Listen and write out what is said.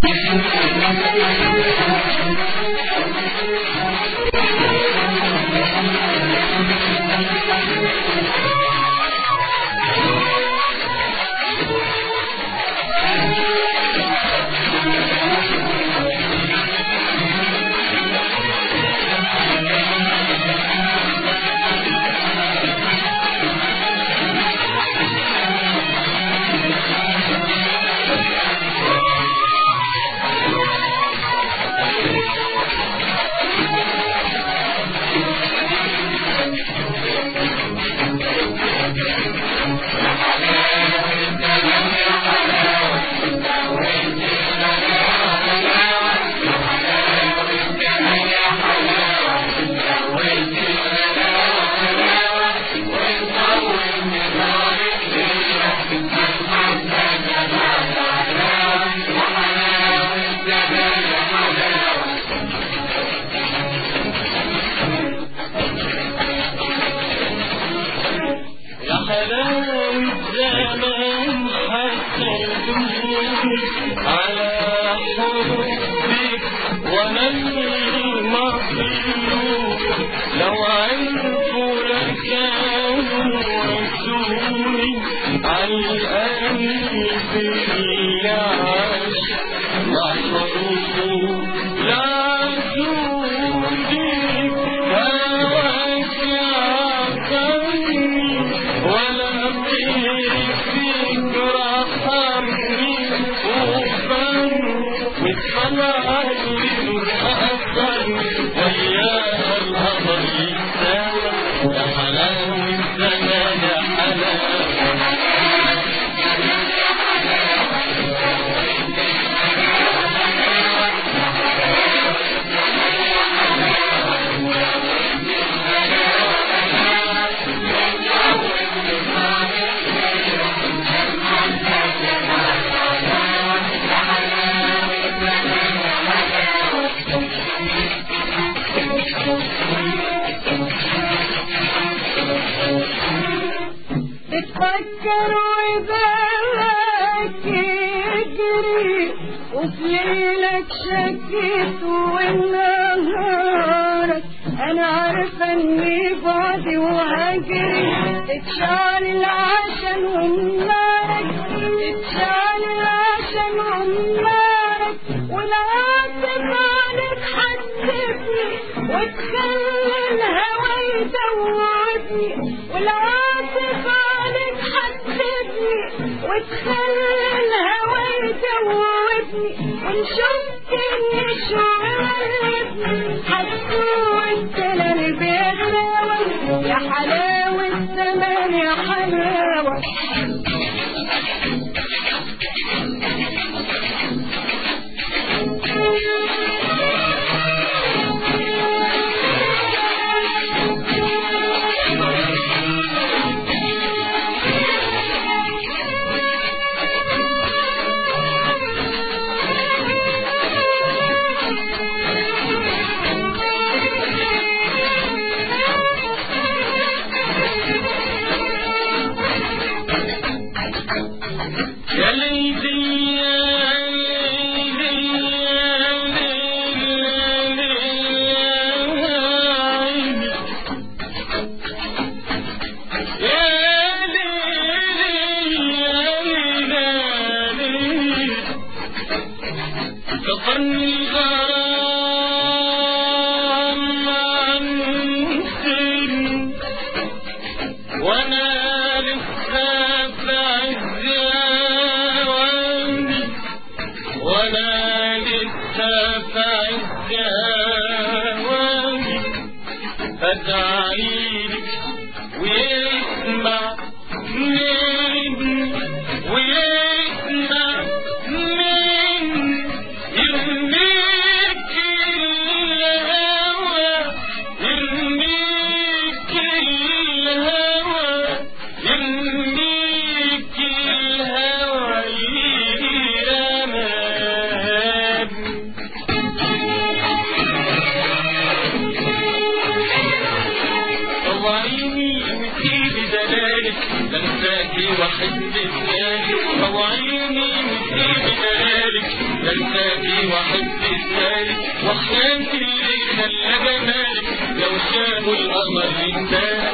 يا حلاوة زمان حسدوني على حبك وانا المظلوم لو عرفوا لكانوا رسولي على القلب اللي عاش محروم لا جودك هواك يعطيني ولا بيك رحمني وفن وطلع لي نور أثر ويا القمر يتساوى يا حلاوة زمان يا حلاوة تفكر وبالك يجري وفي ليلك شكيت ونهارك انا عارفه اني بعدي وهجري تتشال العشم ونارك تتشال العشم ونارك والعاطف عليك حسبني وتخلي الهوى يدوبني والعاطف عليك حسبني وتخلي الهوى يدوبني ونشوف اني شعورتني حسوا السلام بغلاوة يا حلاوة زمان يا حلاوة يا ليدي يا ليدي يا ليدي يا ليدي يا ليدي سفرني الغرام عن سن وانا لسه في عز اواني وانا لسه في عز اواني ادعيلك ويسمع مني ويسمع مني يرميك الهوى يرميك الهوى يرميك الهوى يرميك طوعيني وسيبي دلالك لمساكي وحد بلالك طوعيني وسيبي دلالك بنساكي واحب الثالث واحلامي اللي خلى جمالك لو شافوا القمر ينساك